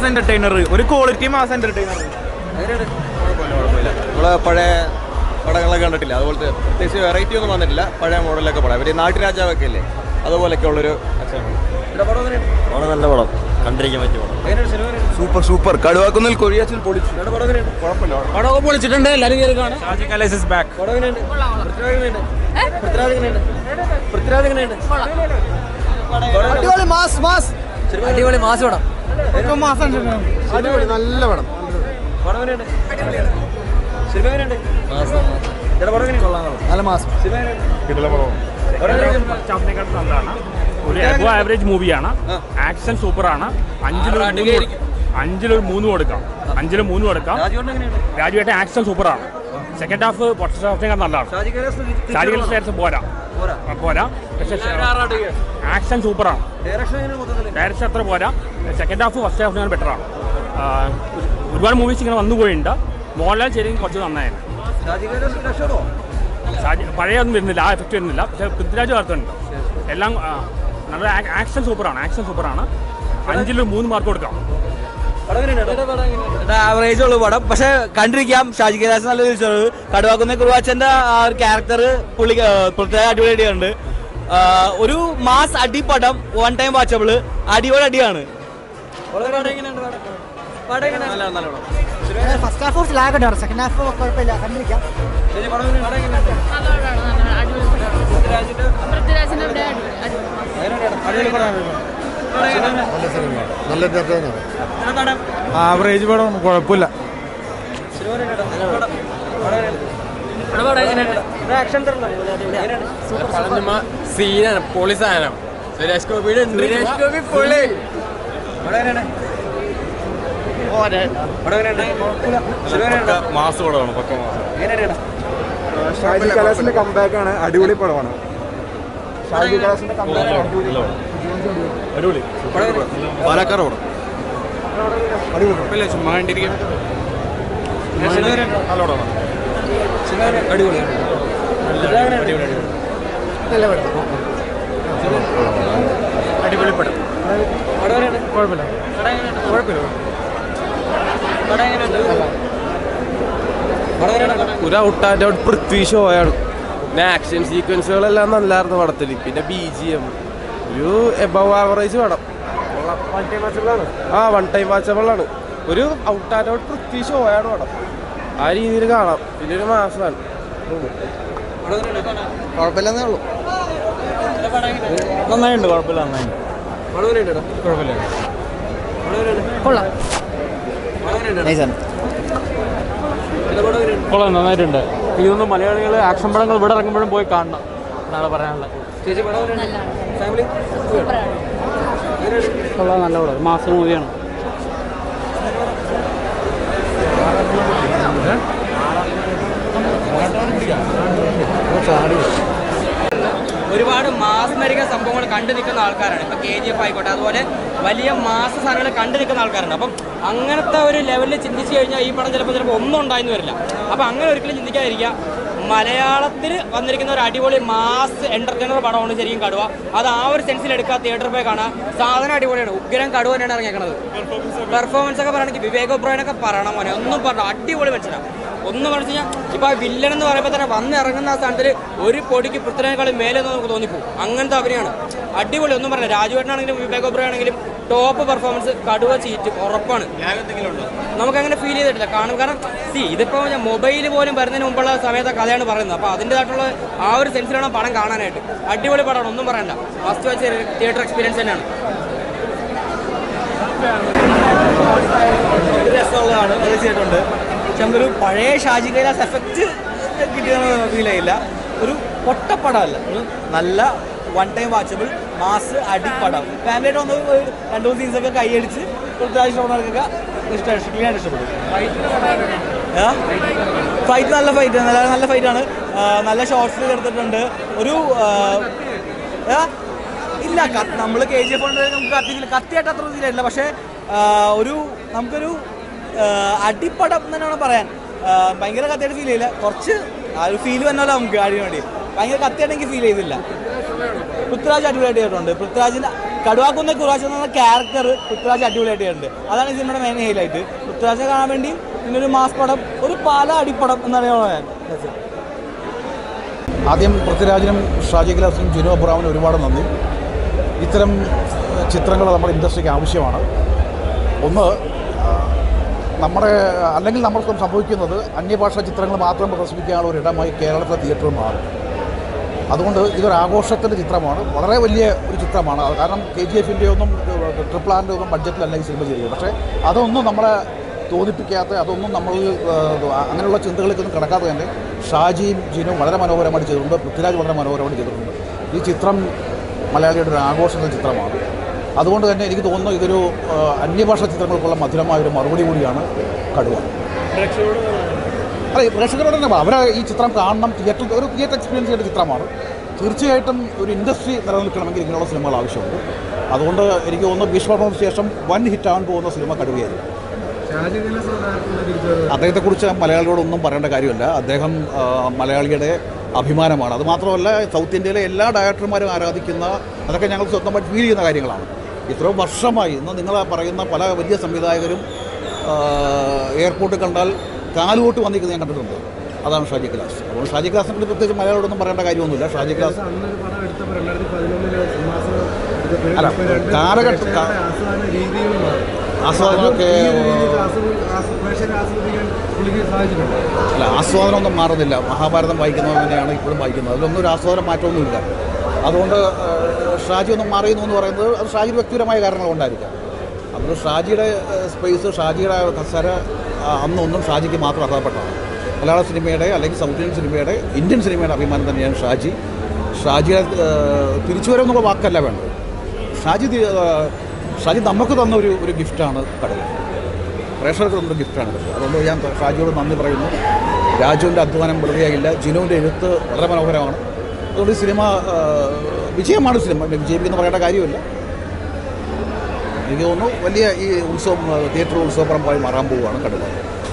Mass entertainer ഒരു quality mass entertainer നമ്മള് പഴയ പടങ്ങളൊക്കെ കണ്ടിട്ടില്ല അതുപോലത്തെ പ്രത്യേകിച്ച് വെറൈറ്റി ഒന്നും വന്നിട്ടില്ല പഴയ മോഡലൊക്കെ പടം ഇവര് നാട്ടുരാജാവൊക്കെ ഇല്ലേ അതുപോലൊക്കെ ഉള്ളൊരു വളരെ നല്ല പടം കണ്ടിരിക്കാൻ പറ്റിയ പടം സൂപ്പർ സൂപ്പർ കടുവാക്കുന്നിൽ കൊഴിയാച്ചിൽ പൊളിച്ചു കുഴപ്പമില്ല പടമൊക്കെ പൊളിച്ചിട്ടുണ്ട് എല്ലാവരും കയറി കാണാം ബാക്ക് അടിപൊളി മാസ് മാസ് അടിപൊളി മാസ് പടം അടിപൊളി നല്ല പടം നല്ല മാസ് സ്റ്റാഫിനെക്കാൾ നല്ലതാണ് ഒരു എബോ ആവറേജ് മൂവിയാണ് ആക്ഷൻ സൂപ്പറാണ് അഞ്ചിലൊരു മൂന്ന് കൊടു- അഞ്ചിലൊരു മൂന്ന് കൊടുക്കാം അഞ്ചില് മൂന്ന് കൊടുക്കാം രാജുവേട്ടൻ ആക്ഷൻ സൂപ്പറാണ് സെക്കൻഡ് ഹാഫ് ഫസ്റ്റ് ഹാഫിനേക്കാൾ നല്ലതാണ് ഷാജിക്കൽ സ്റ്റേറ്റ്സ് പോരാ ആ, പോരാ പക്ഷേ ആക്ഷൻ സൂപ്പറാണ് ഡയറക്ഷൻ അത്ര പോരാ സെക്കൻഡ് ഹാഫ് ഫസ്റ്റ് ഹാഫിനാണ് ബെറ്ററാണ് ഒരുപാട് മൂവീസ് ഇങ്ങനെ വന്നു പോയിട്ടുണ്ട് മോഹൻലാൽ ശരിക്കും കുറച്ച് നന്നായിരുന്നു ഷാജി- പഴയൊന്നും വരുന്നില്ല ആ എഫക്റ്റ് വരുന്നില്ല പക്ഷേ പൃഥ്വിരാജ് വളർത്തുന്നുണ്ട് എല്ലാം ആ, നല്ല ആക്ഷൻ സൂപ്പറാണ് ആക്ഷൻ സൂപ്പറാണ് അഞ്ചിൽ മൂന്ന് മാർക്ക് കൊടുക്കാം ആവറേജ് ഉള്ളു പടം പക്ഷെ കണ്ടിരിക്കാം ഷാജി കൈലാസ് നല്ല തിരിച്ചറിവ് കടുവാക്കുന്ന കുറുവാച്ചന്റെ ആ ഒരു ക്യാരക്ടർ പുള്ളി ആ, പൃഥ്വിരാജ് അടിപൊളിയാണ് ഒരു മാസ് അടിപ്പടം വൺ ടൈം വാച്ചബിള് അടിപൊളി അടിയാണ് ഫസ്റ്റ് ഹാഫ് കുറച്ച് ലാഗ് ഉണ്ടാവും സെക്കൻഡ് ഹാഫ് കുഴപ്പമില്ല കണ്ടിരിക്കാം പൃഥ്വിരാജിന്റെ അവിടെ നല്ല ആവറേജ് പടം കുഴപ്പമില്ല സീനാണ് പൊളി സാധനം സുരേഷ് ഗോപിയുടെ സുരേഷ് ഗോപി പൊളി മാസ് പടമാണ് പക്ക മാസം ഷാജി കലാസിന്റെ കമ്പാക്ക് ആണ് അടിപൊളി പടമാണ് ഷാജി കലാസിന്റെ കമ്പാക്ക് അടിപൊളി പാലക്കാട് പടം ചുമ്മാ കണ്ടിരിക്കും നല്ല പടമാണ് അടിപൊളി പടം കുഴപ്പമില്ല കുഴപ്പമില്ല ഒരു out and out Prithvi show ആണ് പിന്നെ ആക്ഷൻ സീക്വൻസുകളെല്ലാം നല്ലായിരുന്നു പടത്തിൽ പിന്നെ ബി ജി എം ഒരു എബവ് ആവറേജ് പടം ആ വൺ ടൈം വാച്ചബിൾ ആണ് ഒരു out and out Prithvi show ആണ് പടം ആ രീതിയിൽ കാണാം പിന്നെ ഒരു മാസമാണ് കുഴപ്പമില്ലെന്നേ ഉള്ളൂ നന്നായിട്ടുണ്ട് കുഴപ്പമില്ല നന്നായിട്ടുണ്ട് കുഴപ്പമില്ല കൊള്ളാം കൊള്ളാം നന്നായിട്ടുണ്ട് ഇതൊന്നും മലയാളികൾ ആക്ഷൻ പടങ്ങൾ ഇവിടെ ഇറങ്ങുമ്പോഴും പോയി കാണണം എന്നാണ് പറയാനുള്ളത് കൊള്ളാം നല്ല പടം മാസം മൂവിയാണ് ഒരുപാട് മാസ്മരിക സംഭവങ്ങൾ കണ്ടു നിൽക്കുന്ന ആൾക്കാരാണ് ഇപ്പൊ കെ ജി എഫ് ആയിക്കോട്ടെ അതുപോലെ വലിയ മാസ സാധനങ്ങൾ കണ്ടു നിൽക്കുന്ന ആൾക്കാരുണ്ട് അപ്പം അങ്ങനത്തെ ഒരു ലെവലിൽ ചിന്തിച്ചു കഴിഞ്ഞാൽ ഈ പടം ചിലപ്പോൾ ചിലപ്പോൾ ഒന്നും ഉണ്ടായെന്ന് വരില്ല അപ്പം അങ്ങനെ ഒരിക്കലും ചിന്തിക്കാതിരിക്കുക മലയാളത്തിൽ വന്നിരിക്കുന്ന ഒരു അടിപൊളി മാസ് എന്റർടൈനർ പടമാണ് ശരിക്കും കടുവ അത് ആ ഒരു സെൻസിൽ എടുക്കുക തിയേറ്ററിൽ പോയി കാണാം സാധനം അടിപൊളിയാണ് ഉഗ്രം കടുവ തന്നെയാണ് ഇറങ്ങിയേക്കണത് പെർഫോമൻസ് ഒക്കെ പറയണമെങ്കിൽ വിവേക് ഒബ്രോയനൊക്കെ പറയണം മോനെ ഒന്നും പറഞ്ഞു അടിപൊളി മനുഷ്യനാണ് ഒന്ന് പറഞ്ഞു കഴിഞ്ഞാൽ ഇപ്പൊ ആ വില്ലൻ എന്ന് പറയുമ്പോൾ തന്നെ വന്ന് ഇറങ്ങുന്ന ആ സ്ഥാനത്തിൽ ഒരു പൊടിക്ക് പൃഥ്വിനേക്കാളും മേലെ എന്ന് നമുക്ക് തോന്നിപ്പോകും അങ്ങനത്തെ അഭിനയമാണ് അടിപൊളി ഒന്നും പറഞ്ഞില്ല രാജുവേട്ടനാണെങ്കിലും വിവേക് ഒബ്രോയ് ആണെങ്കിലും ടോപ്പ് പെർഫോമൻസ് കടുവ ചീറ്റ് ഉറപ്പാണ് നമുക്ക് അങ്ങനെ ഫീൽ ചെയ്തിട്ടില്ല കാണും കാരണം സി ഇതിപ്പോ മൊബൈൽ പോലും വരുന്നതിന് മുമ്പുള്ള സമയത്തെ കഥയാണ് പറയുന്നത് അപ്പോൾ അതിൻ്റെതായിട്ടുള്ള ആ ഒരു സെൻസിലാണ് പടം കാണാനായിട്ട് അടിപൊളി പടമാണ് ഒന്നും പറയണ്ട ഫസ്റ്റ് വെച്ച് തിയേറ്റർ എക്സ്പീരിയൻസ് തന്നെയാണ് രസമുള്ളതാണ് തീർച്ചയായിട്ടുണ്ട് പക്ഷെ നമുക്കൊരു പഴയ ഷാജി കൈലാസ് എഫക്റ്റ് കിട്ടിയെന്ന് ഫീൽ ചെയ്യില്ല ഒരു പൊട്ടപ്പടമല്ല ഒരു നല്ല വൺ ടൈം വാച്ചബിൾ മാസ് അടിപ്പടം ഫാമിലിയായിട്ട് വന്ന് ഒരു രണ്ട് മൂന്ന് സീൻസൊക്കെ കൈയടിച്ച് പൃഥ്വിരാജ് ഷോണർക്കൊക്കെ ഇഷ്ടം ക്ലീനായിട്ട് ഇഷ്ടപ്പെട്ടു ഫൈറ്റ് നല്ല ഫൈറ്റ് നല്ല നല്ല ഫൈറ്റാണ് നല്ല ഷോർട്സ് എടുത്തിട്ടുണ്ട് ഒരു ആ, ആ, ഇല്ല നമ്മൾ കെ ജി എഫ് നമുക്ക് കത്തി കത്തിയായിട്ട് അത്ര ഇതിലായിട്ടില്ല പക്ഷേ ആ, ഒരു നമുക്കൊരു ആ, അടിപ്പടം എന്ന് തന്നെയാണ് പറയാൻ ആ, ഭയങ്കര കത്തിയായിട്ട് ഫീൽ ചെയ്യില്ല കുറച്ച് ആ ഒരു ഫീൽ വന്നല്ലോ നമുക്ക് അടിന് വേണ്ടി ഭയങ്കര കത്തിയായിട്ട് എനിക്ക് ഫീൽ ചെയ്തില്ല പൃഥ്വിരാജ് അടിപൊളിയായിട്ട് ചെയ്തിട്ടുണ്ട് പൃഥ്വിരാജിൻ്റെ കടുവാക്കുന്ന കുറാശ് എന്ന ക്യാരക്ടർ പൃഥ്വിരാജ് അടിപൊളിയായിട്ട് ചെയ്യുന്നുണ്ട് അതാണ് ഈ സിനിമയുടെ മെയിൻ ഹൈലൈറ്റ് പൃഥ്വിരാജെ കാണാൻ വേണ്ടി പിന്നെ ഒരു മാസ് പടം ഒരു പാല അടിപ്പടം എന്നാണ് ഞാൻ That's it. ആദ്യം പൃഥ്വിരാജിനും ഷാജി ഗ്ലാസിനും ജിനു അബ്രാമിനും ഒരുപാട് നന്ദി ഇത്തരം ചിത്രങ്ങൾ നമ്മുടെ ഇൻഡസ്ട്രിക്ക് ആവശ്യമാണ് ഒന്ന് ആ, നമ്മുടെ അല്ലെങ്കിൽ നമ്മൾക്ക് സംഭവിക്കുന്നത് അന്യഭാഷാ ചിത്രങ്ങൾ മാത്രം പ്രദർശിപ്പിക്കാനുള്ള ഒരു ഇടമായി കേരളത്തിലെ തിയേറ്റർ മാറും അതുകൊണ്ട് ഇതൊരു ആഘോഷത്തിൻ്റെ ചിത്രമാണ് വളരെ വലിയ ഒരു ചിത്രമാണ് അത് കാരണം കെ ജി എഫിൻ്റെ ഒന്നും ട്രിപ്പിൾ ആറിൻ്റെ ഒന്നും ബഡ്ജറ്റിലല്ല ഈ സിനിമ ചെയ്യുന്നത് പക്ഷേ അതൊന്നും നമ്മളെ തോന്നിപ്പിക്കാത്ത അതൊന്നും നമ്മൾ ഏഹ്, അങ്ങനെയുള്ള ചിന്തകളിലേക്കൊന്നും കിടക്കാതെ തന്നെ ഷാജിയും ജിനും വളരെ മനോഹരമായിട്ട് ചെയ്തിട്ടുണ്ട് പൃഥ്വിരാജ് വളരെ മനോഹരമായിട്ട് ചെയ്തിട്ടുണ്ട് ഈ ചിത്രം മലയാളിയുടെ ഒരു ആഘോഷത്തിൻ്റെ ചിത്രമാണ് അതുകൊണ്ട് തന്നെ എനിക്ക് തോന്നുന്നു ഇതൊരു ഏഹ്, അന്യഭാഷാ ചിത്രങ്ങൾക്കുള്ള മധുരമായ ഒരു മറുപടി കൂടിയാണ് കടുവ അല്ല ഈ പ്രേക്ഷകരോട് തന്നെ അവരെ ഈ ചിത്രം കാണണം തിയേറ്റർ ഒരു തിയേറ്റർ എക്സ്പീരിയൻസ് ചെയ്യേണ്ട ചിത്രമാണ് തീർച്ചയായിട്ടും ഒരു ഇൻഡസ്ട്രി നിലനിൽക്കണമെങ്കിൽ ഇങ്ങനെയുള്ള സിനിമകൾ ആവശ്യമുണ്ട് അതുകൊണ്ട് എനിക്ക് തോന്നുന്നു ഭീഷ്മർമ്മത്തിന് ശേഷം വൻ ഹിറ്റാകാൻ പോകുന്ന സിനിമ കടുവയായിരുന്നു അദ്ദേഹത്തെക്കുറിച്ച് മലയാളികളോടൊന്നും പറയേണ്ട കാര്യമല്ല അദ്ദേഹം ആ, മലയാളിയുടെ അഭിമാനമാണ് അത് മാത്രമല്ല സൗത്ത് ഇന്ത്യയിലെ എല്ലാ ഡയറക്ടർമാരും ആരാധിക്കുന്ന അതൊക്കെ ഞങ്ങൾ സ്വന്തമായിട്ട് ഫീൽ ചെയ്യുന്ന കാര്യങ്ങളാണ് ഇത്രയും വർഷമായി ഇന്ന് നിങ്ങൾ പറയുന്ന പല വലിയ സംവിധായകരും ആ, എയർപോർട്ട് കണ്ടാൽ കാലുകൊട്ട് വന്നിരിക്കുന്നത് ഞാൻ കണ്ടിട്ടുണ്ട് അതാണ് ഷാജി ക്ലാസ് അപ്പോൾ ഷാജി ക്ലാസിനെ പറ്റി പ്രത്യേകിച്ച് മലയാളോടൊന്നും പറയേണ്ട കാര്യമൊന്നുമില്ല ഷാജി ക്ലാസ് അല്ല കാലഘട്ടം കാ- ആസ്വാദനമൊക്കെ അല്ല ആസ്വാദനമൊന്നും മാറുന്നില്ല മഹാഭാരതം വായിക്കുന്നത് തന്നെയാണ് ഇപ്പോഴും വായിക്കുന്നത് അതിലൊന്നും ഒരു ആസ്വാദനം മാറ്റമൊന്നുമില്ല അതുകൊണ്ട് ഏഹ്, ഷാജി ഒന്നും മാറിയുന്നു എന്ന് പറയുന്നത് അത് ഷാജിയുടെ വ്യക്തിപരമായ കാരണങ്ങൾ കൊണ്ടായിരിക്കാം അതുകൊണ്ട് ഷാജിയുടെ ഏഹ്, സ്പേസ് ഷാജിയുടെ കസര ആ, അന്നൊന്നും ഷാജിക്ക് മാത്രം അർഹതപ്പെട്ടതാണ് മലയാള സിനിമയുടെ അല്ലെങ്കിൽ സൗത്ത് ഇന്ത്യൻ സിനിമയുടെ ഇന്ത്യൻ സിനിമയുടെ അഭിമാനം തന്നെയാണ് ഷാജി ഷാജിയുടെ ഏഹ്, തിരിച്ചുവരവെന്നുള്ള വാക്കല്ല വേണ്ടത് ഷാജി തി- ഏഹ്, ഷാജി നമുക്ക് തന്ന ഒരു ഒരു ഗിഫ്റ്റാണ് കടൽ പ്രേക്ഷകർക്ക് തന്നൊരു ഗിഫ്റ്റാണ് കടൽ അതുകൊണ്ട് ഞാൻ ഷാജിയോട് നന്ദി പറയുന്നു രാജുവിൻ്റെ അധ്വാനം വെറുതെയാകില്ല ജിനുവിൻ്റെ എഴുത്ത് വളരെ മനോഹരമാണ് അതുകൊണ്ട് ഈ സിനിമ ഏഹ്, വിജയമാണ് സിനിമ പിന്നെ വിജയിപ്പിക്കുന്ന പറയേണ്ട കാര്യമില്ല എനിക്ക് തോന്നുന്നു വലിയ ഈ ഉത്സവം ഏഹ്, തിയേറ്റർ ഉത്സവപ്പറമ്പായി മാറാൻ പോവുകയാണ് കടുവ